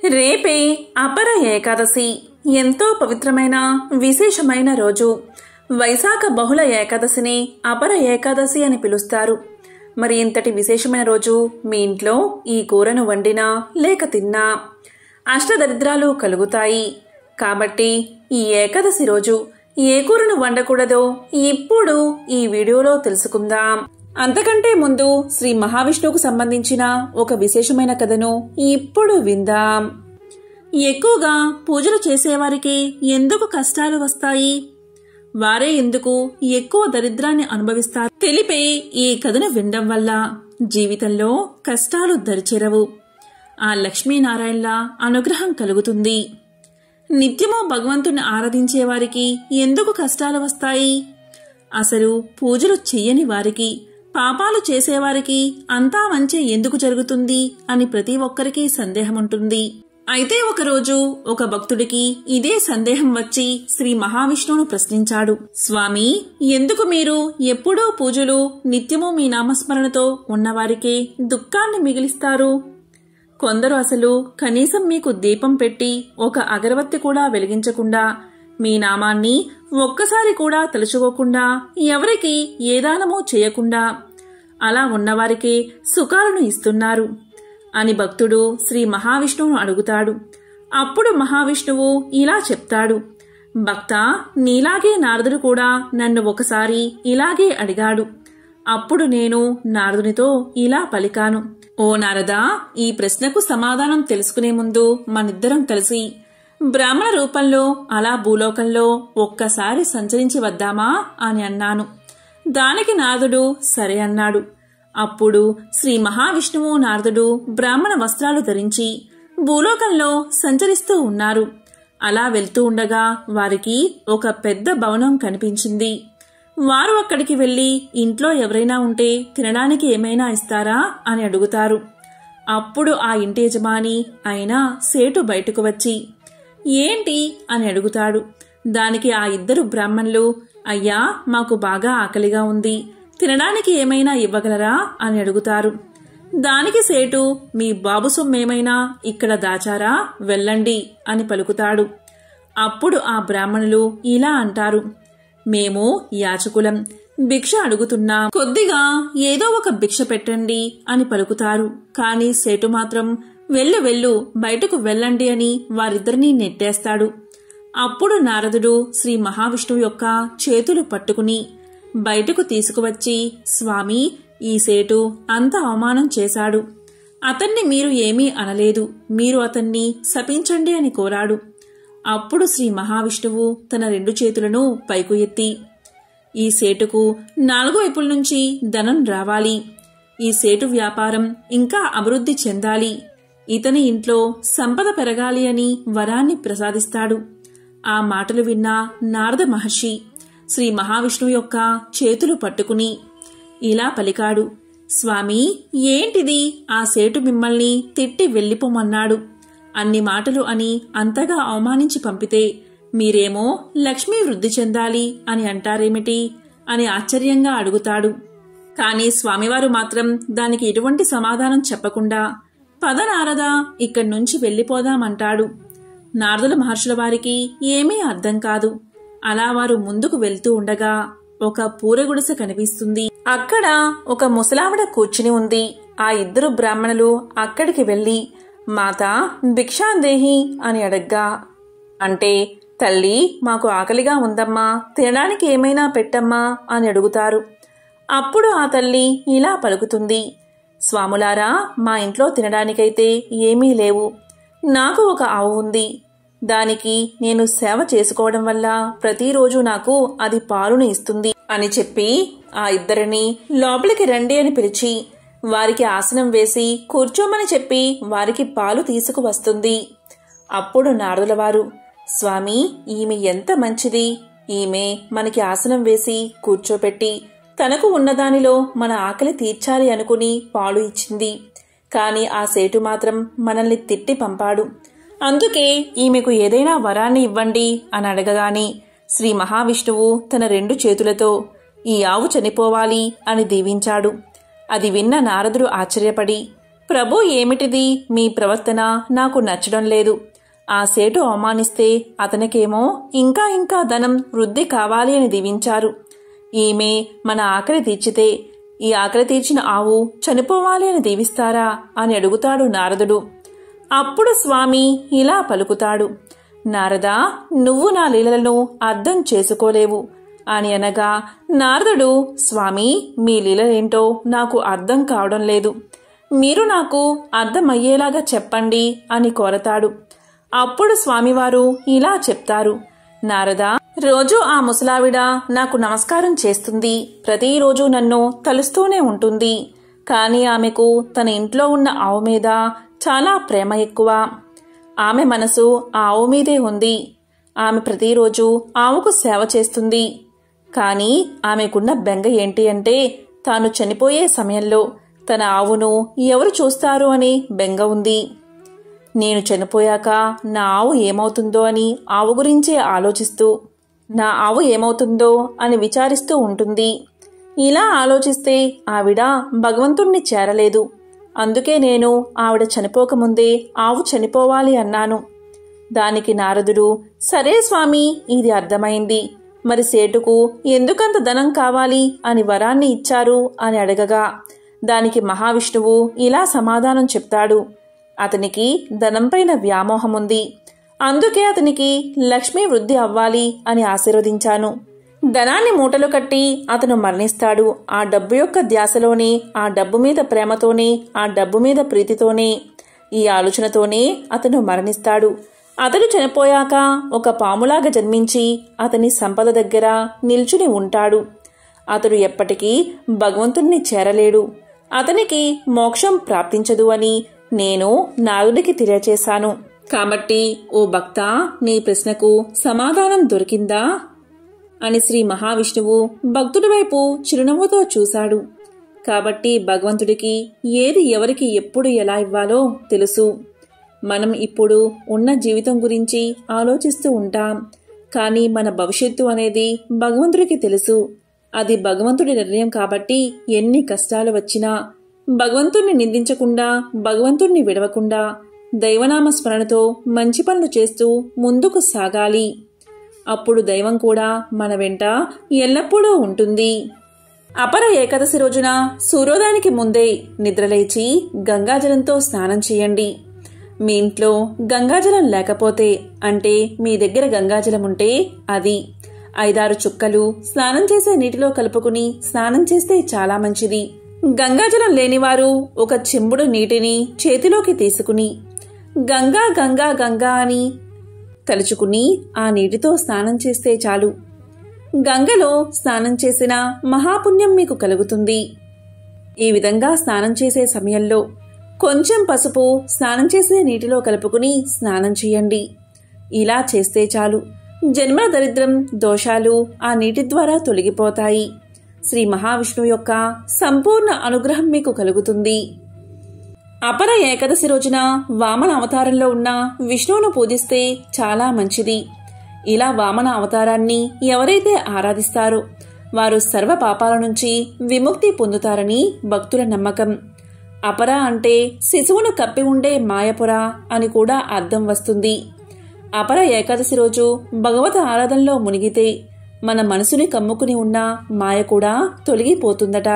రేపే అపర ఏకాదశి ఎంతో పవిత్రమైన విశేషమైన రోజు వైశాఖ బహుళ ఏకాదశిని అపర ఏకాదశి అని పిలుస్తారు మరి ఇంతటి విశేషమైన రోజు మీ ఇంట్లో ఈ కూరను వండినా లేక తిన్నా అష్టదరిద్రాలు కలుగుతాయి కాబట్టి ఈ ఏకాదశి రోజు ఏ కూరను వండకూడదో ఇప్పుడు ఈ వీడియోలో తెలుసుకుందాం అంతకంటే ముందు శ్రీ మహావిష్ణువుకు సంబంధించిన ఒక విశేషమైన కథను ఇప్పుడు విందాం ఎక్కువగా పూజలు చేసేవారికి ఎందుకు కష్టాలు వస్తాయి వారే ఎందుకు ఎక్కువ దరిద్రాన్ని అనుభవిస్తారు తెలిపే ఈ కథను వినడం వల్ల జీవితంలో కష్టాలు దరిచేరవు ఆ లక్ష్మీనారాయణల అనుగ్రహం కలుగుతుంది నిత్యము భగవంతుని ఆరాధించే వారికి ఎందుకు కష్టాలు వస్తాయి అసలు పూజలు చెయ్యని వారికి పాపాలు చేసేవారికి అంతా మంచి ఎందుకు జరుగుతుంది అని ప్రతి ఒక్కరికి సందేహం ఉంటుంది అయితే ఒకరోజు ఒక భక్తుడికి ఇదే సందేహం వచ్చి శ్రీ మహావిష్ణువును ప్రశ్నించాడు స్వామి ఎందుకు మీరు ఎప్పుడూ పూజలు నిత్యము మీ నామస్మరణతో ఉన్నవారికే దుఃఖాన్ని మిగిలిస్తారు కొందరు అసలు కనీసం మీకు దీపం పెట్టి ఒక అగరబత్తి కూడా వెలిగించకుండా మీ నామాన్ని ఒక్కసారి కూడా తలుచుకోకుండా ఎవరికి ఏ దానమూ చేయకుండా అలా ఉన్నవారికే సుఖాలను ఇస్తున్నారు అని భక్తుడు శ్రీ మహావిష్ణువును అడుగుతాడు అప్పుడు మహావిష్ణువు ఇలా చెప్తాడు భక్త నీలాగే నారదుడు కూడా నన్ను ఒకసారి ఇలాగే అడిగాడు అప్పుడు నేను నారదునితో ఇలా పలికాను ఓ నారదా ఈ ప్రశ్నకు సమాధానం తెలుసుకునే ముందు మనిద్దరం కలిసి బ్రాహ్మణ రూపంలో అలా భూలోకంలో ఒక్కసారి సంచరించి వద్దామా అని అన్నాను దానికి నారదుడు సరే అన్నాడు అప్పుడు శ్రీ మహావిష్ణువు నారదుడు బ్రాహ్మణ వస్త్రాలు ధరించి భూలోకంలో సంచరిస్తూ ఉన్నారు అలా వెళ్తూ ఉండగా వారికి ఒక పెద్ద భవనం కనిపించింది వారు అక్కడికి వెళ్లి ఇంట్లో ఎవరైనా ఉంటే తినడానికి ఏమైనా ఇస్తారా అని అడుగుతారు అప్పుడు ఆ ఇంటి యజమాని అయినా సేటు బయటకు వచ్చి ఏంటి అని అడుగుతాడు దానికి ఆ ఇద్దరు బ్రాహ్మణులు అయ్యా మాకు బాగా ఆకలిగా ఉంది తినడానికి ఏమైనా ఇవ్వగలరా అని అడుగుతారు దానికి సేటు మీ బాబు సొమ్మేమైనా ఇక్కడ దాచారా వెళ్ళండి అని పలుకుతాడు అప్పుడు ఆ బ్రాహ్మణులు ఇలా అంటారు మేము యాచకులం భిక్ష అడుగుతున్నా కొద్దిగా ఏదో ఒక భిక్ష పెట్టండి అని పలుకుతారు కాని సేటు మాత్రం వెళ్ళు వెళ్ళు బయటకు వెళ్ళండి అని వారిద్దరినీ నెట్టేస్తాడు అప్పుడు నారదుడు శ్రీ మహావిష్ణువు యొక్క చేతులు పట్టుకుని బయటకు తీసుకువచ్చి స్వామి ఈ సేటు అంత అవమానం చేశాడు అతన్ని మీరు ఏమీ అనలేదు మీరు అతన్ని శపించండి అని కోరాడు అప్పుడు శ్రీ మహావిష్ణువు తన రెండు చేతులను పైకు ఎత్తి ఈ సేటుకు నాలుగు వైపుల నుంచి ధనం రావాలి ఈ సేటు వ్యాపారం ఇంకా అభివృద్ధి చెందాలి ఇతని ఇంట్లో సంపద పెరగాలి అని వరాన్ని ప్రసాదిస్తాడు ఆ మాటలు విన్న నారద మహర్షి శ్రీ మహావిష్ణువు యొక్క చేతులు పట్టుకుని ఇలా పలికాడు స్వామి ఏంటిది ఆ సేటు మిమ్మల్ని తిట్టి వెళ్ళిపోమన్నాడు అన్ని మాటలు అని అంతగా అవమానించి పంపితే మీరేమో లక్ష్మీ వృద్ధి చెందాలి అని అంటారేమిటి అని ఆశ్చర్యంగా అడుగుతాడు కాని స్వామివారు మాత్రం దానికి ఎటువంటి సమాధానం చెప్పకుండా పద నారదా ఇక్కడి నుంచి వెళ్ళిపోదామంటాడు నారదుల మహర్షుల వారికి ఏమీ అర్థం కాదు అలా వారు ముందుకు వెళ్తూ ఉండగా ఒక పూరగుడిసె కనిపిస్తుంది అక్కడ ఒక ముసలావిడ కూర్చుని ఉంది ఆ ఇద్దరు బ్రాహ్మణులు అక్కడికి వెళ్లి మాత భిక్షాందేహి అని అడగ్గా అంటే తల్లి మాకు ఆకలిగా ఉందమ్మా తినడానికి ఏమైనా పెట్టమ్మా అని అడుగుతారు అప్పుడు ఆ తల్లి ఇలా పలుకుతుంది స్వాములారా మా ఇంట్లో తినడానికైతే ఏమీ లేవు నాకు ఒక ఆవు ఉంది దానికి నేను సేవ చేసుకోవడం వల్ల ప్రతిరోజు నాకు అది పాలును ఇస్తుంది అని చెప్పి ఆ ఇద్దరిని లోపలికి రండి అని పిలిచి వారికి ఆసనం వేసి కూర్చోమని చెప్పి వారికి పాలు తీసుకువస్తుంది అప్పుడు నారదుల వారు స్వామి ఈమె ఎంత మంచిది ఈమె మనకి ఆసనం వేసి కూర్చోపెట్టి తనకు ఉన్నదానిలో మన ఆకలి తీర్చాలి అనుకుని పాలు ఇచ్చింది కాని ఆ సేటు మాత్రం మనల్ని తిట్టి పంపాడు అందుకే ఈమెకు ఏదైనా వరాన్ని ఇవ్వండి అని అడగగాని శ్రీ మహావిష్ణువు తన రెండు చేతులతో ఈ ఆవు చనిపోవాలి అని దీవించాడు అది విన్న నారదుడు ఆశ్చర్యపడి ప్రభు ఏమిటిది మీ ప్రవర్తన నాకు నచ్చడం లేదు ఆ సేటు అవమానిస్తే అతనికేమో ఇంకా ఇంకా ధనం వృద్ధి కావాలి అని దీవించారు ఈమె మన ఆకలి తీర్చితే ఈ ఆకలి తీర్చిన ఆవు చనిపోవాలి అని దీవిస్తారా అని అడుగుతాడు నారదుడు అప్పుడు స్వామి ఇలా పలుకుతాడు నారదా నువ్వు నా లీలలను అర్థం చేసుకోలేవు అని అనగా నారదుడు స్వామి మీ లీలలేంటో నాకు అర్థం కావడం లేదు మీరు నాకు అర్థమయ్యేలాగా చెప్పండి అని కోరతాడు అప్పుడు స్వామివారు ఇలా చెప్తారు నారదా రోజు ఆ ముసలావిడ నాకు నమస్కారం చేస్తుంది ప్రతిరోజు నన్ను తలుస్తూనే ఉంటుంది కానీ ఆమెకు తన ఇంట్లో ఉన్న ఆవు మీద చాలా ప్రేమ ఎక్కువ ఆమె మనసు ఆ ఆవు మీదే ఉంది ఆమె ప్రతిరోజు ఆవుకు సేవ చేస్తుంది కానీ ఆమెకున్న బెంగ ఏంటి అంటే తాను చనిపోయే సమయంలో తన ఆవును ఎవరు చూస్తారు అని బెంగ ఉంది నేను చనిపోయాక నా ఆవు ఏమవుతుందో అని ఆవు గురించే ఆలోచిస్తూ నా ఆవు ఏమవుతుందో అని విచారిస్తూ ఉంటుంది ఇలా ఆలోచిస్తే ఆవిడ భగవంతుణ్ణి చేరలేదు అందుకే నేను ఆవిడ చనిపోకముందే ఆవు చనిపోవాలి అన్నాను దానికి నారదుడు సరే స్వామి ఇది అర్థమైంది మరి సేటుకు ఎందుకంత ధనం కావాలి అని వరాన్ని ఇచ్చారు అని అడగగా దానికి మహావిష్ణువు ఇలా సమాధానం చెప్తాడు అతనికి ధనంపైన వ్యామోహముంది అందుకే అతనికి లక్ష్మీ వృద్ధి అవ్వాలి అని ఆశీర్వదించాను ధనాన్ని మూటలు కట్టి అతను మరణిస్తాడు ఆ డబ్బు యొక్క ధ్యాసలోనే ఆ డబ్బు మీద ప్రేమతోనే ఆ డబ్బు మీద ప్రీతితోనే ఈ ఆలోచనతోనే అతను మరణిస్తాడు అతడు చనిపోయాక ఒక పాములాగా జన్మించి అతని సంపద దగ్గర నిల్చుని ఉంటాడు అతడు ఎప్పటికీ భగవంతుణ్ణి చేరలేడు అతనికి మోక్షం ప్రాప్తించదు అని నేను నాదుడికి తెలియచేశాను కాబట్టి ఓ భక్త నీ ప్రశ్నకు సమాధానం దొరికిందా అని శ్రీ మహావిష్ణువు భక్తుడి వైపు చిరునవ్వుతో చూశాడు కాబట్టి భగవంతుడికి ఏది ఎవరికి ఎప్పుడు ఎలా ఇవ్వాలో తెలుసు మనం ఇప్పుడు ఉన్న జీవితం గురించి ఆలోచిస్తూ ఉంటాం కానీ మన భవిష్యత్తు అనేది భగవంతుడికి తెలుసు అది భగవంతుడి నిర్ణయం కాబట్టి ఎన్ని కష్టాలు వచ్చినా భగవంతుణ్ణి నిందించకుండా భగవంతుణ్ణి విడవకుండా దైవనామ స్మరణతో మంచి పనులు చేస్తూ ముందుకు సాగాలి అప్పుడు దైవం కూడా మన వెంట ఎల్లప్పుడూ ఉంటుంది అపర ఏకాదశి రోజున సూర్యోదయానికి ముందే నిద్రలేచి గంగాజలంతో స్నానం చేయండి మీ ఇంట్లో గంగాజలం లేకపోతే అంటే మీ దగ్గర గంగాజలం ఉంటే అది ఐదారు చుక్కలు స్నానం చేసే నీటిలో కలుపుకుని స్నానం చేస్తే చాలా మంచిది గంగాజలం లేనివారు ఒక చెంబుడు నీటిని చేతిలోకి తీసుకుని గంగా గంగా గంగా అని తలుచుకుని ఆ నీటితో స్నానం చేస్తే చాలు గంగలో స్నానం చేసిన మహాపుణ్యం మీకు కలుగుతుంది ఈ విధంగా స్నానం చేసే సమయంలో కొంచెం పసుపు స్నానం చేసే నీటిలో కలుపుకుని స్నానం చేయండి ఇలా చేస్తే చాలు జన్మ దరిద్రం దోషాలు ఆ నీటి ద్వారా తొలగిపోతాయి శ్రీ మహావిష్ణువు యొక్క సంపూర్ణ అనుగ్రహం మీకు కలుగుతుంది అపర ఏకాదశి రోజున వామన అవతారంలో ఉన్న విష్ణువును పూజిస్తే చాలా మంచిది ఇలా వామన అవతారాన్ని ఎవరైతే ఆరాధిస్తారో వారు సర్వ పాపాల నుంచి విముక్తి పొందుతారని భక్తుల నమ్మకం అపర అంటే శిశువును కప్పి ఉండే మాయపుర అని కూడా అర్థం వస్తుంది అపర ఏకాదశి రోజు భగవత ఆరాధనలో మునిగితే మన మనసుని కమ్ముకుని ఉన్న మాయ కూడా తొలగిపోతుందట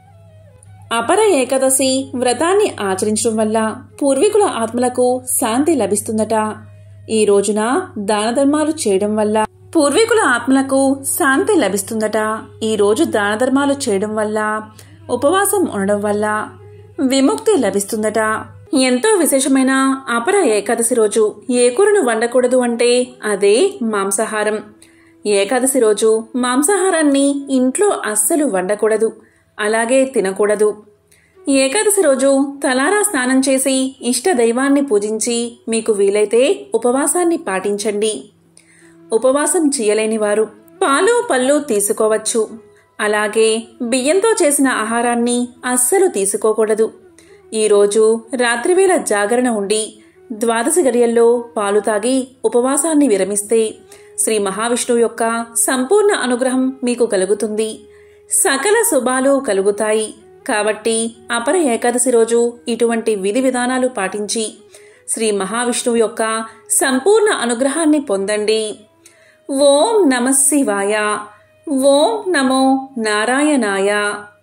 అపర ఏకాదశి వ్రతాన్ని ఆచరించడం వల్ల పూర్వీకుల ఆత్మలకు శాంతి లభిస్తుందట ఈ రోజున దాన ధర్మాలు చేయడం వల్ల పూర్వీకుల ఆత్మలకు శాంతి లభిస్తుందట ఈ రోజు దాన ధర్మాలు చేయడం వల్ల ఉపవాసం ఉండడం వల్ల విముక్తి లభిస్తుందట ఎంతో విశేషమైన అపర ఏకాదశి రోజు ఏ కూరను వండకూడదు అంటే అదే మాంసాహారం ఏకాదశి రోజు మాంసాహారాన్ని ఇంట్లో అస్సలు వండకూడదు అలాగే తినకూడదు ఏకాదశి రోజు తలారా స్నానం చేసి ఇష్ట దైవాన్ని పూజించి మీకు వీలైతే ఉపవాసాన్ని పాటించండి ఉపవాసం చేయలేని వారు పాలు పళ్ళు తీసుకోవచ్చు అలాగే బియ్యంతో చేసిన ఆహారాన్ని అస్సలు తీసుకోకూడదు ఈరోజు రాత్రివేళ జాగరణ ఉండి ద్వాదశి గడియల్లో పాలు తాగి ఉపవాసాన్ని విరమిస్తే శ్రీ మహావిష్ణువు యొక్క సంపూర్ణ అనుగ్రహం మీకు కలుగుతుంది సకల శుభాలు కలుగుతాయి కాబట్టి అపర ఏకాదశి రోజు ఇటువంటి విధి విధానాలు పాటించి శ్రీ మహావిష్ణువు యొక్క సంపూర్ణ అనుగ్రహాన్ని పొందండి ఓం నమ శివాయ ఓం నమో నారాయణాయ